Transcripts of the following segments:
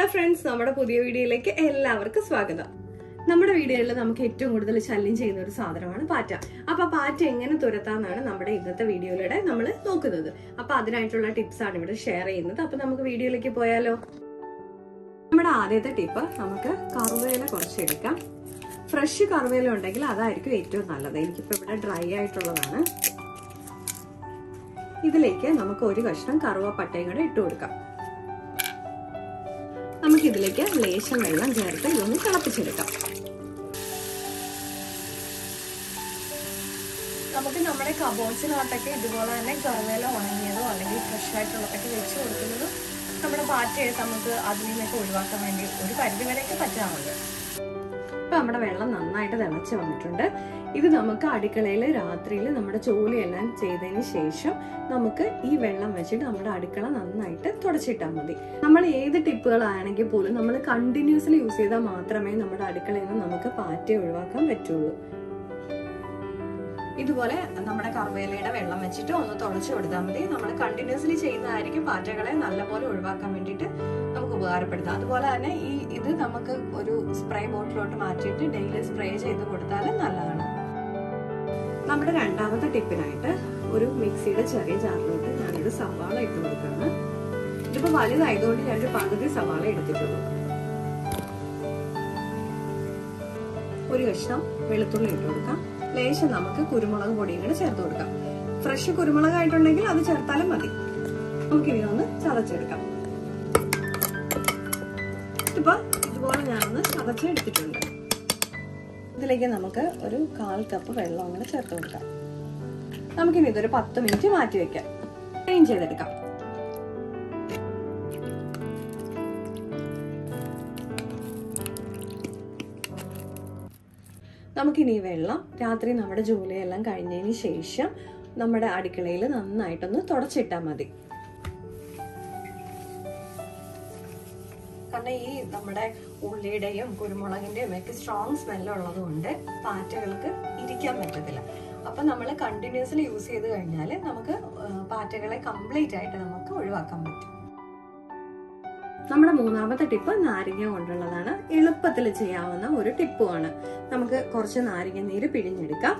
friends നമ്മുടെ പുതിയ വീഡിയോയിലേക്ക് എല്ലാവർക്കും സ്വാഗതം നമ്മുടെ വീഡിയോയിൽ നമുക്ക് ഏറ്റവും കൂടുതൽ ശല്യം ചെയ്യുന്ന ഒരു സാധനമാണ് പാറ്റ അപ്പൊ പാറ്റ എങ്ങനെ തുരത്താന്നാണ് നമ്മുടെ ഇന്നത്തെ വീഡിയോയിലൂടെ നമ്മൾ നോക്കുന്നത് അപ്പൊ അതിനായിട്ടുള്ള ടിപ്സ് ആണ് ഇവിടെ ഷെയർ ചെയ്യുന്നത് അപ്പൊ നമുക്ക് വീഡിയോയിലേക്ക് പോയാലോ നമ്മുടെ ആദ്യത്തെ ടിപ്പ് നമുക്ക് കറുവേല കുറച്ചെടുക്കാം ഫ്രഷ് കറുവേല ഉണ്ടെങ്കിൽ അതായിരിക്കും ഏറ്റവും നല്ലത് എനിക്കിപ്പോ ഇവിടെ ഡ്രൈ ആയിട്ടുള്ളതാണ് ഇതിലേക്ക് നമുക്ക് ഒരു കഷ്ണം കറുവപ്പട്ടയും കൂടെ ഇട്ട് കൊടുക്കാം നമുക്ക് ഇതിലേക്ക് ലേശം വെള്ളം ചേർത്ത് ഇതൊന്ന് തിളപ്പിച്ചെടുക്കാം നമുക്ക് നമ്മുടെ കബോർഡ്സിനകത്തൊക്കെ ഇതുപോലെ തന്നെ കറുവേല ഉണങ്ങിയതോ അല്ലെങ്കിൽ ഫ്രഷ് ആയിട്ടുള്ളതൊക്കെ വെച്ച് കൊടുക്കുന്നതും നമ്മുടെ പാറ്റയെ നമുക്ക് അതിൽ നിന്നൊക്കെ ഒഴിവാക്കാൻ വേണ്ടി ഒരു പരിധി വരെയൊക്കെ പറ്റാറുണ്ട് ഇപ്പൊ നമ്മുടെ വെള്ളം നന്നായിട്ട് തിളച്ച് വന്നിട്ടുണ്ട് ഇത് നമുക്ക് അടുക്കളയിൽ രാത്രിയിൽ നമ്മുടെ ജോലിയെല്ലാം ചെയ്തതിന് ശേഷം നമുക്ക് ഈ വെള്ളം വെച്ചിട്ട് നമ്മുടെ അടുക്കള നന്നായിട്ട് തുടച്ചിട്ടാൽ മതി നമ്മൾ ഏത് ടിപ്പുകളാണെങ്കിൽ പോലും നമ്മൾ കണ്ടിന്യൂസ്ലി യൂസ് ചെയ്താൽ മാത്രമേ നമ്മുടെ അടുക്കളയിൽ നിന്ന് നമുക്ക് പാറ്റ ഒഴിവാക്കാൻ പറ്റുള്ളൂ ഇതുപോലെ നമ്മുടെ കറുവേലയുടെ വെള്ളം വെച്ചിട്ട് ഒന്ന് തുടച്ചു കൊടുത്താൽ മതി നമ്മൾ കണ്ടിന്യൂസ്ലി ചെയ്യുന്നതായിരിക്കും പാറ്റകളെ നല്ലപോലെ ഒഴിവാക്കാൻ വേണ്ടിയിട്ട് നമുക്ക് ഉപകാരപ്പെടുത്താം അതുപോലെ തന്നെ ഈ ഇത് നമുക്ക് ഒരു സ്പ്രേ ബോട്ടിലോട്ട് മാറ്റിയിട്ട് ഡെയിലി സ്പ്രേ ചെയ്ത് കൊടുത്താൽ നല്ലതാണ് നമ്മുടെ രണ്ടാമത്തെ ടിപ്പിനായിട്ട് ഒരു മിക്സിയുടെ ചെറിയ ജാറിലോട്ട് ഞാനൊരു സവാള ഇട്ട് കൊടുക്കുകയാണ് ഇതിപ്പോ വലുതായതുകൊണ്ട് ഞാനൊരു പകുതി സവാള എടുത്തിട്ടുള്ളൂ ഒരു കഷ്ണം വെളുത്തുള്ളി ഇട്ട് കൊടുക്കാം ലേശം നമുക്ക് കുരുമുളക് പൊടിയും കൂടെ ചേർത്ത് കൊടുക്കാം ഫ്രഷ് കുരുമുളക് ആയിട്ടുണ്ടെങ്കിൽ അത് ചേർത്താലും മതി നമുക്കിനി ഒന്ന് ചതച്ചെടുക്കാം ഇപ്പൊ ഇതുപോലെ ഞാനൊന്ന് ചതച്ചെടുത്തിട്ടുണ്ട് ഇതിലേക്ക് നമുക്ക് ഒരു കാൽ കപ്പ് വെള്ളം കൂടെ ചേർത്ത് കൊടുക്കാം നമുക്കിനി ഇതൊരു പത്ത് മിനിറ്റ് മാറ്റി വെക്കാം ക്ലീൻ ചെയ്തെടുക്കാം നമുക്കിനി ഈ വെള്ളം രാത്രി നമ്മുടെ ജോലിയെല്ലാം കഴിഞ്ഞതിന് ശേഷം നമ്മുടെ അടുക്കളയിൽ നന്നായിട്ടൊന്ന് തുടച്ചിട്ടാൽ മതി കാരണം ഈ നമ്മുടെ ഉള്ളിയുടെയും കുരുമുളകിന്റെയും ഒക്കെ സ്ട്രോങ് സ്മെല്ല് ഉള്ളത് കൊണ്ട് പാറ്റകൾക്ക് ഇരിക്കാൻ പറ്റത്തില്ല അപ്പൊ നമ്മൾ കണ്ടിന്യൂസ്ലി യൂസ് ചെയ്ത് കഴിഞ്ഞാൽ നമുക്ക് പാറ്റകളെ കംപ്ലീറ്റ് ആയിട്ട് നമുക്ക് ഒഴിവാക്കാൻ പറ്റും നമ്മുടെ മൂന്നാമത്തെ ടിപ്പ് നാരങ്ങ കൊണ്ടുള്ളതാണ് എളുപ്പത്തിൽ ചെയ്യാവുന്ന ഒരു ടിപ്പുമാണ് നമുക്ക് കുറച്ച് നാരങ്ങ നീര് പിഴിഞ്ഞെടുക്കാം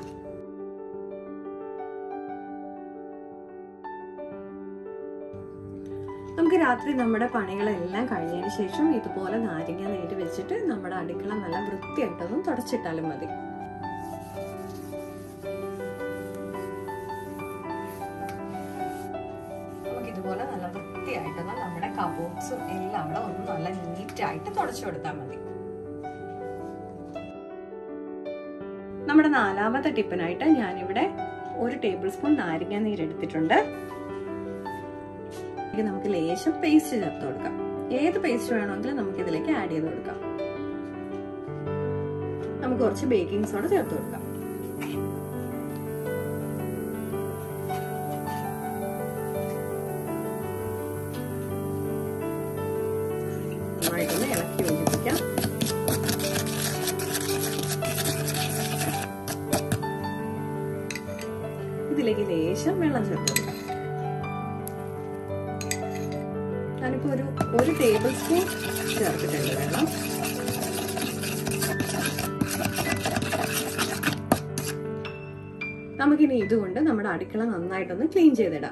നമുക്ക് രാത്രി നമ്മുടെ പണികളെല്ലാം കഴിഞ്ഞതിന് ശേഷം ഇതുപോലെ നാരങ്ങ നീര് വെച്ചിട്ട് നമ്മുടെ അടുക്കള നല്ല വൃത്തിയായിട്ടൊന്നും തുടച്ചിട്ടാലും മതി നമുക്ക് ഇതുപോലെ നല്ല വൃത്തിയായിട്ടൊന്ന് നമ്മുടെ കബോർഡ്സും എല്ലാം അവിടെ ഒന്ന് നല്ല നീറ്റായിട്ട് തുടച്ചു കൊടുത്താൽ മതി നമ്മുടെ നാലാമത്തെ ടിപ്പിനായിട്ട് ഞാനിവിടെ ഒരു ടേബിൾ സ്പൂൺ നാരങ്ങ നീര് എടുത്തിട്ടുണ്ട് നമുക്ക് ലേശം പേസ്റ്റ് ചേർത്ത് കൊടുക്കാം ഏത് പേസ്റ്റ് വേണമെങ്കിലും നമുക്ക് ഇതിലേക്ക് ആഡ് ചെയ്ത് കൊടുക്കാം നമുക്ക് കുറച്ച് ബേക്കിംഗ് സോഡ ചേർത്ത് കൊടുക്കാം നന്നായിട്ടൊന്ന് ഇളക്കി യോജിപ്പിക്കാം ഇതിലേക്ക് ലേശം വെള്ളം ചേർത്ത് കൊടുക്കാം ഞാനിപ്പോ ഒരു ഒരു ടേബിൾ സ്പൂൺ ചേർത്തിട്ടുണ്ട് വെള്ളം നമുക്കിനി ഇതുകൊണ്ട് നമ്മുടെ അടുക്കള നന്നായിട്ടൊന്ന് ക്ലീൻ ചെയ്തിടാം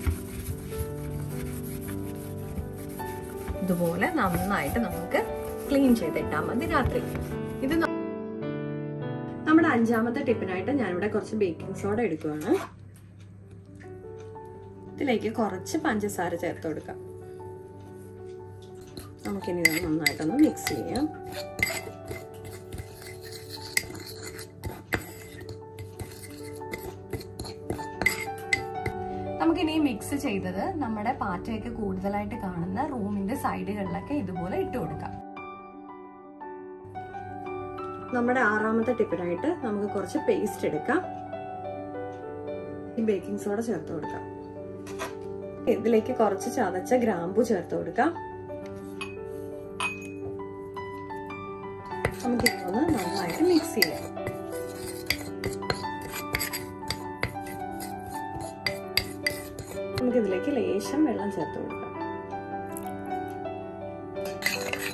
ഇതുപോലെ നന്നായിട്ട് നമുക്ക് ക്ലീൻ ചെയ്തിട്ടാൽ മതി രാത്രി ഇത് നമ്മുടെ അഞ്ചാമത്തെ ടിപ്പിനായിട്ട് ഞാനിവിടെ കുറച്ച് ബേക്കിംഗ് സോഡ എടുക്കുവാണ് ഇതിലേക്ക് കുറച്ച് പഞ്ചസാര ചേർത്ത് കൊടുക്കാം നമുക്കിനി ഇത് നന്നായിട്ടൊന്ന് മിക്സ് ചെയ്യാം നമുക്കിനി മിക്സ് ചെയ്തത് നമ്മുടെ പാറ്റയൊക്കെ കൂടുതലായിട്ട് കാണുന്ന റൂമിന്റെ സൈഡുകളിലൊക്കെ ഇതുപോലെ ഇട്ട് കൊടുക്കാം നമ്മുടെ ആറാമത്തെ ടിപ്പിനായിട്ട് നമുക്ക് കുറച്ച് പേസ്റ്റ് എടുക്കാം ഈ ബേക്കിംഗ് സോഡ ചേർത്ത് കൊടുക്കാം ഇതിലേക്ക് കുറച്ച് ചതച്ച ഗ്രാമ്പു ചേർത്ത് കൊടുക്കാം നമുക്ക് ഇതൊന്ന് നന്നായിട്ട് മിക്സ് ചെയ്യാം നമുക്ക് ഇതിലേക്ക് ലേശം വെള്ളം ചേർത്ത് കൊടുക്കാം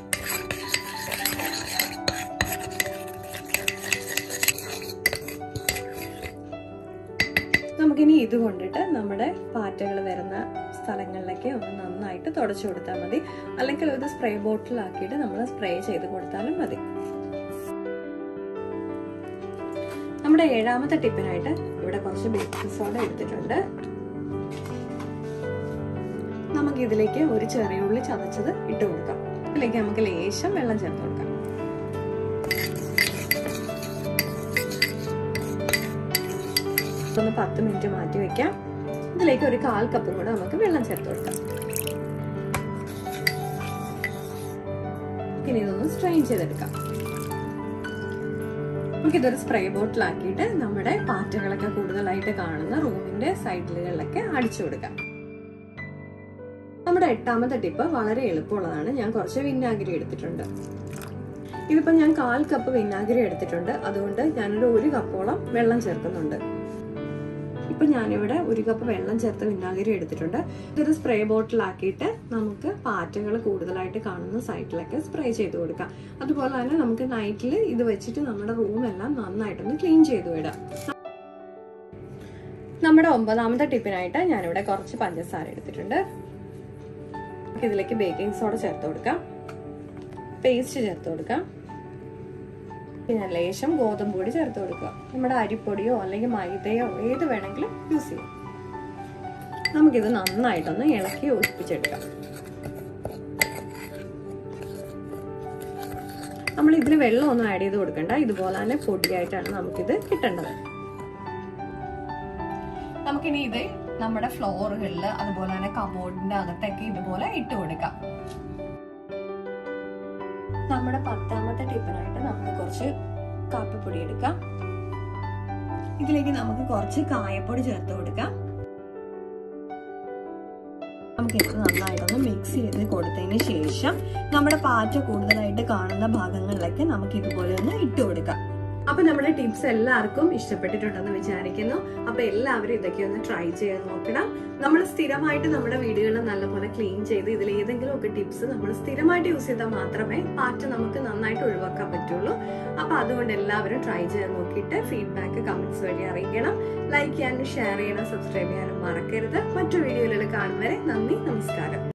നമുക്കിനി ഇത് കൊണ്ടിട്ട് നമ്മുടെ പാറ്റകൾ വരുന്ന സ്ഥലങ്ങളിലേക്ക് ഒന്ന് നന്നായിട്ട് തുടച്ചു കൊടുത്താൽ മതി അല്ലെങ്കിൽ ഒരു സ്പ്രേ ബോട്ടിലാക്കിയിട്ട് നമ്മൾ സ്പ്രേ ചെയ്ത് കൊടുത്താലും മതി നമ്മുടെ ഏഴാമത്തെ ടിപ്പിനായിട്ട് ഇവിടെ കുറച്ച് ബേക്കിംഗ് സോഡ എടുത്തിട്ടുണ്ട് നമുക്ക് ഇതിലേക്ക് ഒരു ചെറിയ ഉള്ളി ചതച്ചത് ഇട്ട് കൊടുക്കാം ഇതിലേക്ക് നമുക്ക് ലേശം വെള്ളം ചേർത്ത് കൊടുക്കാം ഒന്ന് പത്ത് മിനിറ്റ് മാറ്റി വെക്കാം ഇതിലേക്ക് ഒരു കാൽ കപ്പും കൂടെ നമുക്ക് വെള്ളം ചേർത്ത് കൊടുക്കാം ഇനി ഇതൊന്ന് സ്ട്രെയിൻ ചെയ്തെടുക്കാം നമുക്കിതൊരു സ്പ്രേ ബോട്ടിലാക്കിയിട്ട് നമ്മുടെ പാറ്റകളൊക്കെ കൂടുതലായിട്ട് കാണുന്ന റൂമിന്റെ സൈഡിലുകളിലൊക്കെ അടിച്ചു കൊടുക്കാം നമ്മുടെ എട്ടാമത്തെ ടിപ്പ് വളരെ എളുപ്പമുള്ളതാണ് ഞാൻ കുറച്ച് വിനാഗിരി എടുത്തിട്ടുണ്ട് ഇതിപ്പോ ഞാൻ കാൽ കപ്പ് വിനാഗിരി എടുത്തിട്ടുണ്ട് അതുകൊണ്ട് ഞാനൊരു ഒരു കപ്പോളം വെള്ളം ചേർക്കുന്നുണ്ട് ഇപ്പൊ ഞാനിവിടെ ഒരു കപ്പ് വെള്ളം ചേർത്ത് വിനാഗിരി എടുത്തിട്ടുണ്ട് ഇതൊരു സ്പ്രേ ബോട്ടിലാക്കിയിട്ട് നമുക്ക് പാറ്റകൾ കൂടുതലായിട്ട് കാണുന്ന സൈറ്റിലൊക്കെ സ്പ്രേ ചെയ്ത് കൊടുക്കാം അതുപോലെ തന്നെ നമുക്ക് നൈറ്റിൽ ഇത് വെച്ചിട്ട് നമ്മുടെ റൂമെല്ലാം നന്നായിട്ടൊന്ന് ക്ലീൻ ചെയ്ത് വിടാം നമ്മുടെ ഒമ്പതാമത്തെ ടിപ്പിനായിട്ട് ഞാനിവിടെ കുറച്ച് പഞ്ചസാര എടുത്തിട്ടുണ്ട് ഇതിലേക്ക് ബേക്കിംഗ് സോഡ ചേർത്ത് കൊടുക്കാം പേസ്റ്റ് ചേർത്ത് കൊടുക്കാം പിന്നെ ലേശം ഗോതമ്പ് പൊടി ചേർത്ത് കൊടുക്കുക നമ്മുടെ അരിപ്പൊടിയോ അല്ലെങ്കിൽ മൈദയോ ഏത് വേണമെങ്കിലും യൂസ് ചെയ്യാം നമുക്കിത് നന്നായിട്ടൊന്ന് ഇളക്കി യോജിപ്പിച്ചെടുക്കാം നമ്മൾ ഇതിന് വെള്ളമൊന്നും ആഡ് ചെയ്ത് കൊടുക്കണ്ട ഇതുപോലെ തന്നെ പൊടിയായിട്ടാണ് നമുക്കിത് കിട്ടേണ്ടത് നമുക്കിനി ഇത് നമ്മുടെ ഫ്ലോറുകളിൽ അതുപോലെ തന്നെ കബോർഡിന്റെ അകത്തൊക്കെ ഇതുപോലെ ഇട്ട് കൊടുക്കാം നമ്മുടെ പത്താമത്തെ ടിപ്പിനായിട്ട് നമുക്ക് കുറച്ച് കാപ്പിപ്പൊടി എടുക്കാം ഇതിലേക്ക് നമുക്ക് കുറച്ച് കായപ്പൊടി ചേർത്ത് കൊടുക്കാം നമുക്ക് ഇത് നന്നായിട്ടൊന്ന് മിക്സ് ചെയ്ത് കൊടുത്തതിന് ശേഷം നമ്മുടെ പാറ്റ കൂടുതലായിട്ട് കാണുന്ന ഭാഗങ്ങളിലൊക്കെ നമുക്ക് ഇതുപോലെ ഒന്ന് ഇട്ട് കൊടുക്കാം അപ്പൊ നമ്മുടെ ടിപ്സ് എല്ലാവർക്കും ഇഷ്ടപ്പെട്ടിട്ടുണ്ടെന്ന് വിചാരിക്കുന്നു അപ്പൊ എല്ലാവരും ഇതൊക്കെ ഒന്ന് ട്രൈ ചെയ്ത് നോക്കണം നമ്മൾ സ്ഥിരമായിട്ട് നമ്മുടെ വീടുകളിൽ നല്ലപോലെ ക്ലീൻ ചെയ്ത് ഇതിൽ ഏതെങ്കിലും ഒക്കെ ടിപ്സ് നമ്മൾ സ്ഥിരമായിട്ട് യൂസ് ചെയ്താൽ മാത്രമേ പാറ്റ നമുക്ക് നന്നായിട്ട് ഒഴിവാക്കാൻ പറ്റുള്ളൂ അപ്പൊ അതുകൊണ്ട് എല്ലാവരും ട്രൈ ചെയ്ത് നോക്കിയിട്ട് ഫീഡ്ബാക്ക് കമന്റ്സ് വഴി അറിയിക്കണം ലൈക്ക് ചെയ്യാനും ഷെയർ ചെയ്യണം സബ്സ്ക്രൈബ് ചെയ്യാനും മറക്കരുത് മറ്റു വീഡിയോകളിൽ കാണും വരെ നന്ദി നമസ്കാരം